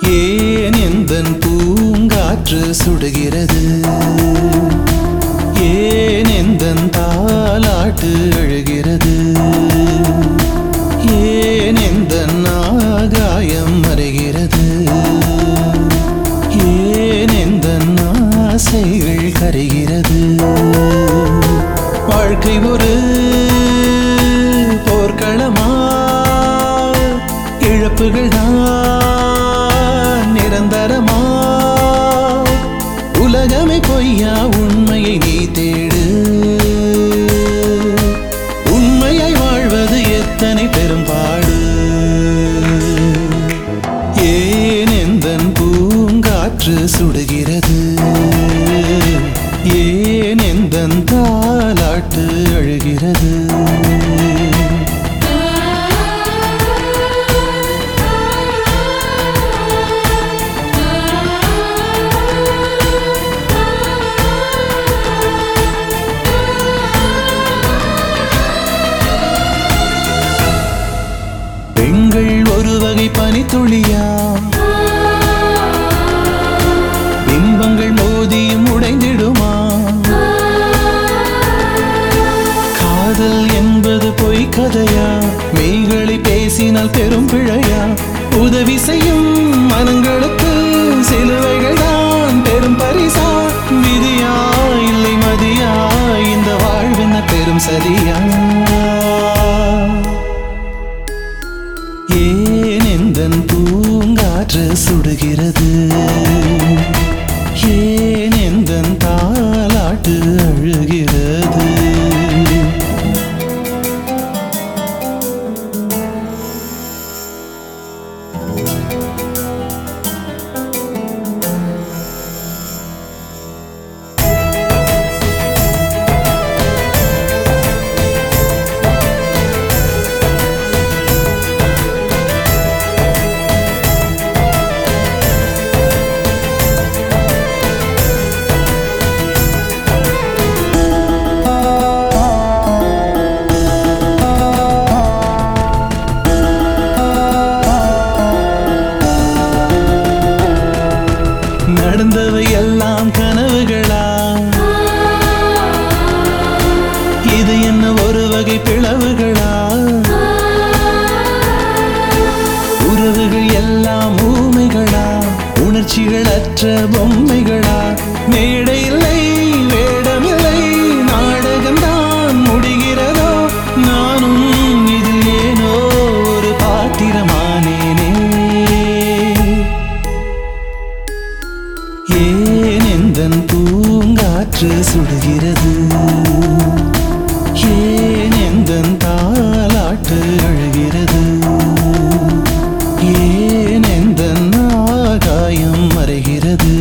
ஏன் எந்தன் பூங்காற்று சுடுகிறது ஏன் எந்தன் தாலாட்டு அழுகிறது ஏன் எந்தன் ஆகாயம் மறைகிறது ஏன் எந்தன் ஆசைகள் கரைகிறது வாழ்க்கை ஒரு போர்க்களமா இழப்புகள் தான் நிரந்தரமா உலகமே பொய்யா உண்மையை நீ தேடு உண்மையை வாழ்வது எத்தனை பெரும்பாடு ஏன் எந்தன் பூங்காற்று சுடுகிறது ஏன் எந்தன் தாலாட்டு அழுகிறது பெண்கள் ஒரு வகை பனித்துளியா பிம்பங்கள் மோதியும் உடைந்திடுமா காதல் என்பது பொய் கதையா மெய்களை பேசினால் பெரும் பிழையா உதவி செய்யும் மனங்களுக்கு சிலுவைகள் தான் பெரும் பரிசா விதியா இல்லை மதியா இந்த வாழ்வென்ன பெரும் சதியா ஏன் எந்தன் பூங்காற்று சுடுகிறது ஏன் எந்தன் தாலாட்டு அழுகிறது நடந்தவை எல்லாம் கனவுகளா இது என்ன ஒரு வகை பிளவுகளா உறவுகள் எல்லாம் ஊமைகளா உணர்ச்சிகள் அற்ற பொம்மைகளா மேடை இல்லை வேடமில்லை நாடகம்தான் முடிகிறதோ நானும் இதில் ஏனோ ஒரு பாத்திரமானேனே ஏன் எந்தன் பூங்காற்று சுடுகிறது ஏன் எந்தன் தாலாட்டு அழுகிறது ஏன் எந்தன் ஆகாயம் மறைகிறது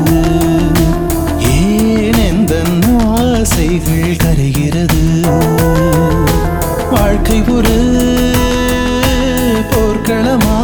ஏன் எந்தன் ஆசைகள் கரைகிறது வாழ்க்கை ஒரு போர்க்களமா